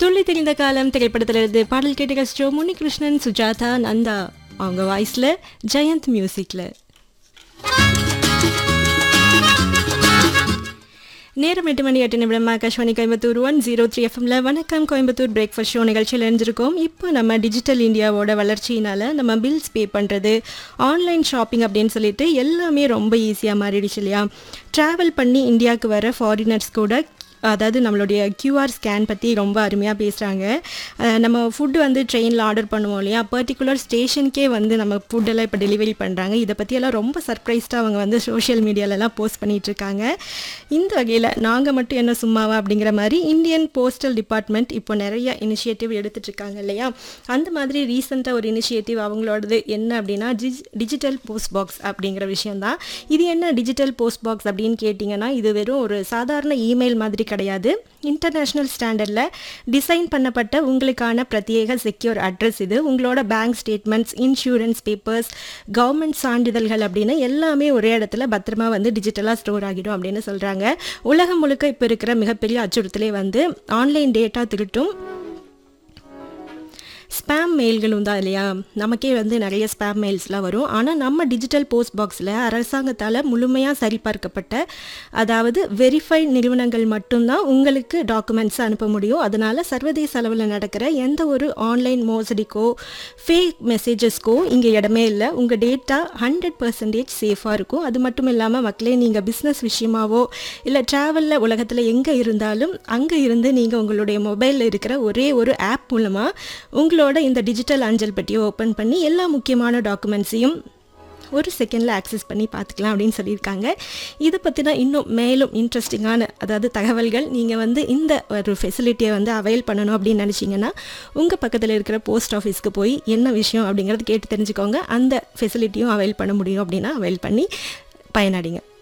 துள்ளி தெரிந்த காலம் திரைப்படத்திலிருந்து பாடல் கேட்டு கஷ்டோ முனிகிருஷ்ணன் சுஜாதா நந்தா அவங்க வாய்ஸ்ல ஜெயந்த் மியூசிக்ல நேரம் எட்டு மணி எட்டு நிமிடம் Akashvani Coimbatore one zero three எஃப்எம்ல வணக்கம் கோயம்புத்தூர் பிரேக்ஃபாஸ்ட் ஷோ நிகழ்ச்சியில் இருந்திருக்கோம் இப்போ நம்ம டிஜிட்டல் இந்தியாவோட வளர்ச்சியினால நம்ம பில்ஸ் பே பண்ணுறது ஆன்லைன் ஷாப்பிங் அப்படின்னு சொல்லிட்டு எல்லாமே ரொம்ப ஈஸியாக மாறிடுச்சு இல்லையா ட்ராவல் பண்ணி இந்தியாவுக்கு வர ஃபாரினர்ஸ் கூட அதாவது நம்மளுடைய கியூஆர் ஸ்கேன் பற்றி ரொம்ப அருமையாக பேசுகிறாங்க நம்ம ஃபுட்டு வந்து ட்ரெயினில் ஆர்டர் பண்ணுவோம் இல்லையா பர்டிகுலர் ஸ்டேஷனுக்கே வந்து நம்ம ஃபுட்டெல்லாம் இப்போ டெலிவரி பண்ணுறாங்க இதை பற்றியெல்லாம் ரொம்ப சர்ப்ரைஸ்டாக அவங்க வந்து சோஷியல் மீடியாலலாம் போஸ்ட் பண்ணிட்டு இருக்காங்க இந்த வகையில் நாங்கள் மட்டும் என்ன சும்மாவா அப்படிங்கிற மாதிரி இந்தியன் போஸ்டல் டிபார்ட்மெண்ட் இப்போ நிறைய இனிஷியேட்டிவ் எடுத்துட்டு இருக்காங்க இல்லையா அந்த மாதிரி ரீசெண்டாக ஒரு இனிஷியேட்டிவ் அவங்களோடது என்ன அப்படின்னா டிஜிட்டல் போஸ்ட் பாக்ஸ் அப்படிங்கிற விஷயம்தான் இது என்ன டிஜிட்டல் போஸ்ட் பாக்ஸ் அப்படின்னு கேட்டிங்கன்னா இது வெறும் ஒரு சாதாரண இமெயில் மாதிரி கிடையாது இன்டர்நேஷ்னல் ஸ்டாண்டர்டில் டிசைன் பண்ணப்பட்ட உங்களுக்கான பிரத்யேக செக்யூர் அட்ரஸ் இது உங்களோட bank statements insurance papers government சான்றிதழ்கள் அப்படின்னு எல்லாமே ஒரே இடத்துல பத்திரமா வந்து டிஜிட்டலாக ஸ்டோர் ஆகிடும் அப்படின்னு சொல்கிறாங்க உலகம் முழுக்க இப்போ இருக்கிற மிகப்பெரிய அச்சுறுத்தலே வந்து ஆன்லைன் டேட்டா திருட்டும் ஸ்பேம் மெயில்களும் தான் இல்லையா நமக்கே வந்து நிறைய ஸ்பேம் மெயில்ஸ்லாம் வரும் ஆனால் நம்ம டிஜிட்டல் போஸ்ட் பாக்ஸில் அரசாங்கத்தால் முழுமையாக சரிபார்க்கப்பட்ட அதாவது வெரிஃபைட் நிறுவனங்கள் மட்டும்தான் உங்களுக்கு டாக்குமெண்ட்ஸ் அனுப்ப முடியும் அதனால் சர்வதேச அளவில் நடக்கிற எந்த ஒரு ஆன்லைன் மோசடிக்கோ ஃபேக் மெசேஜஸ்க்கோ இங்கே இடமே இல்லை உங்கள் டேட்டா ஹண்ட்ரட் பர்சன்டேஜ் சேஃபாக இருக்கும் அது மட்டும் இல்லாமல் மக்களே நீங்கள் பிஸ்னஸ் விஷயமாவோ இல்லை ட்ராவலில் உலகத்தில் எங்கே இருந்தாலும் அங்கே இருந்து நீங்கள் உங்களுடைய மொபைலில் இருக்கிற ஒரே ஒரு ஆப் மூலமாக உங்களோட இந்த டிஜிட்டல் அஞ்சல் பெட்டியை ஓப்பன் பண்ணி எல்லா முக்கியமான டாக்குமெண்ட்ஸையும் ஒரு செகண்டில் ஆக்சஸ் பண்ணி பார்த்துக்கலாம் அப்படின்னு சொல்லியிருக்காங்க இதை பற்றின இன்னும் மேலும் இன்ட்ரெஸ்டிங்கான அதாவது தகவல்கள் நீங்கள் வந்து இந்த ஒரு ஃபெசிலிட்டியை வந்து அவைல் பண்ணணும் அப்படின்னு நினச்சிங்கன்னா உங்கள் பக்கத்தில் இருக்கிற போஸ்ட் ஆஃபீஸ்க்கு போய் என்ன விஷயம் அப்படிங்கிறது கேட்டு தெரிஞ்சுக்கோங்க அந்த ஃபெசிலிட்டியும் அவைல் பண்ண முடியும் அப்படின்னா அவைல் பண்ணி பயனடைங்க